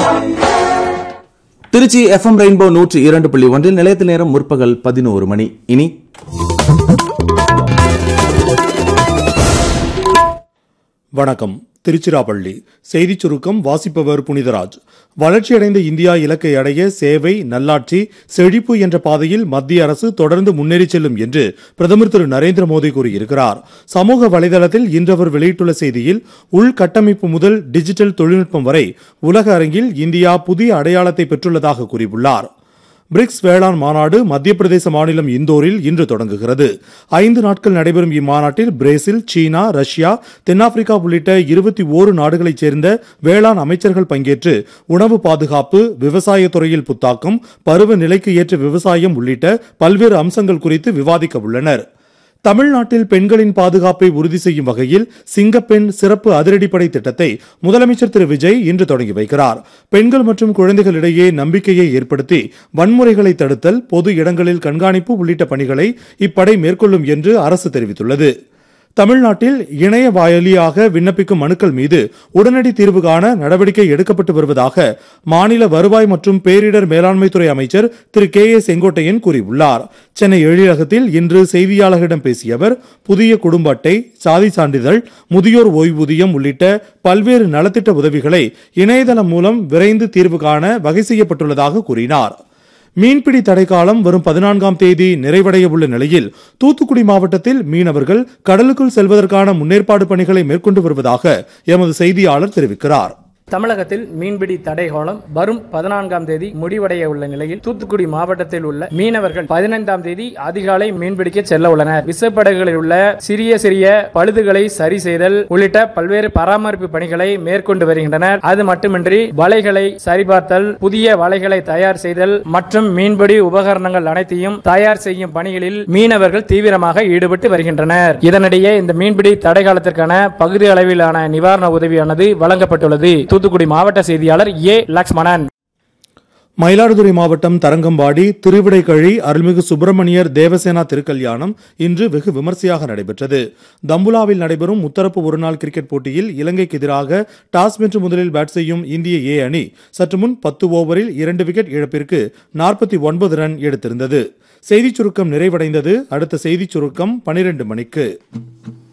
Trichy FM rainbow நூற்றி இரண்டு புள்ளி ஒன்றில் நிலையத்தில் நேரம் முற்பகல் பதினோரு மணி இனி வணக்கம் திருச்சிராப்பள்ளி செய்திச் சுருக்கம் வாசிப்பவர் புனிதராஜ் வளர்ச்சியடைந்த இந்தியா இலக்கை அடைய சேவை நல்லாட்சி செழிப்பு என்ற பாதையில் மத்திய அரசு தொடர்ந்து முன்னேறி செல்லும் என்று பிரதமர் திரு நரேந்திர மோடி கூறியிருக்கிறார் சமூக வலைதளத்தில் இன்று அவர் வெளியிட்டுள்ள செய்தியில் உள்கட்டமைப்பு முதல் டிஜிட்டல் தொழில்நுட்பம் வரை உலக அரங்கில் இந்தியா புதிய அடையாளத்தை பெற்றுள்ளதாக கூறியுள்ளார் பிரிக்ஸ் வேளாண் மாநாடு மத்திய பிரதேச மாநிலம் இந்தோரில் இன்று தொடங்குகிறது ஐந்து நாட்கள் நடைபெறும் இம்மாநாட்டில் பிரேசில் சீனா ரஷ்யா தென்னாப்பிரிக்கா உள்ளிட்ட இருபத்தி ஓரு நாடுகளைச் சேர்ந்த வேளாண் அமைச்சர்கள் பங்கேற்று உணவு பாதுகாப்பு விவசாயத் துறையில் புத்தாக்கம் பருவ நிலைக்கு ஏற்ற விவசாயம் உள்ளிட்ட பல்வேறு அம்சங்கள் குறித்து விவாதிக்க உள்ளனர் தமிழ்நாட்டில் பெண்களின் பாதுகாப்பை உறுதி செய்யும் வகையில் சிங்கப்பெண் சிறப்பு அதிரடிப்படை திட்டத்தை முதலமைச்சர் திரு விஜய் இன்று தொடங்கி வைக்கிறார் பெண்கள் மற்றும் குழந்தைகளிடையே நம்பிக்கையை ஏற்படுத்தி வன்முறைகளை தடுத்தல் பொது இடங்களில் கண்காணிப்பு உள்ளிட்ட பணிகளை இப்படை மேற்கொள்ளும் என்று அரசு தெரிவித்துள்ளது தமிழ்நாட்டில் இணைய வாயிலியாக விண்ணப்பிக்கும் மனுக்கள் மீது உடனடி தீர்வு காண நடவடிக்கை எடுக்கப்பட்டு வருவதாக மாநில வருவாய் மற்றும் பேரிடர் மேலாண்மைத்துறை அமைச்சர் திரு கே ஏ செங்கோட்டையன் கூறியுள்ளார் சென்னை எழிலகத்தில் இன்று செய்தியாளர்களிடம் பேசிய அவர் புதிய குடும்ப அட்டை சாதி சான்றிதழ் முதியோர் ஓய்வூதியம் உள்ளிட்ட பல்வேறு நலத்திட்ட உதவிகளை இணையதளம் மூலம் விரைந்து தீர்வு காண வகை செய்யப்பட்டுள்ளதாக கூறினார் மீன்பிடி தடைக்காலம் வரும் பதினான்காம் தேதி நிறைவடைய உள்ள நிலையில் தூத்துக்குடி மாவட்டத்தில் மீனவர்கள் கடலுக்குள் செல்வதற்கான முன்னேற்பாடு பணிகளை மேற்கொண்டு வருவதாக எமது செய்தியாளர் தெரிவிக்கிறார் தமிழகத்தில் மீன்பிடி தடை காலம் வரும் பதினான்காம் தேதி முடிவடைய உள்ள நிலையில் தூத்துக்குடி மாவட்டத்தில் உள்ள மீனவர்கள் பதினைந்தாம் தேதி அதிகாலை மீன்பிடிக்க செல்ல உள்ளனர் விசைப்படகுகளில் உள்ள சிறிய சிறிய பழுதுகளை சரி செய்தல் உள்ளிட்ட பல்வேறு பராமரிப்பு பணிகளை மேற்கொண்டு வருகின்றனர் அது மட்டுமின்றி வலைகளை சரிபார்த்தல் புதிய வலைகளை தயார் செய்தல் மற்றும் மீன்பிடி உபகரணங்கள் அனைத்தையும் தயார் செய்யும் பணிகளில் மீனவர்கள் தீவிரமாக ஈடுபட்டு வருகின்றனர் இதனிடையே இந்த மீன்பிடி தடை காலத்திற்கான பகுதி அளவிலான நிவாரண உதவியானது வழங்கப்பட்டுள்ளது தூத்துக்குடி மாவட்ட செய்தியாளர் ஏ லக்ஷ்மணன் மயிலாடுதுறை மாவட்டம் தரங்கம்பாடி திருவிடைக்கழி அருள்மிகு சுப்பிரமணியர் தேவசேனா திருக்கல்யாணம் இன்று வெகு விமர்சையாக நடைபெற்றது தம்புலாவில் நடைபெறும் முத்தரப்பு ஒருநாள் கிரிக்கெட் போட்டியில் இலங்கைக்கு எதிராக டாஸ் வென்று முதலில் பேட் செய்யும் இந்திய ஏ அணி சற்று முன் பத்து ஓவரில் இரண்டு விக்கெட் இழப்பிற்கு நாற்பத்தி ஒன்பது ரன் எடுத்திருந்தது செய்திச் சுருக்கம் நிறைவடைந்தது அடுத்த செய்திச் சுருக்கம் பனிரெண்டு மணிக்கு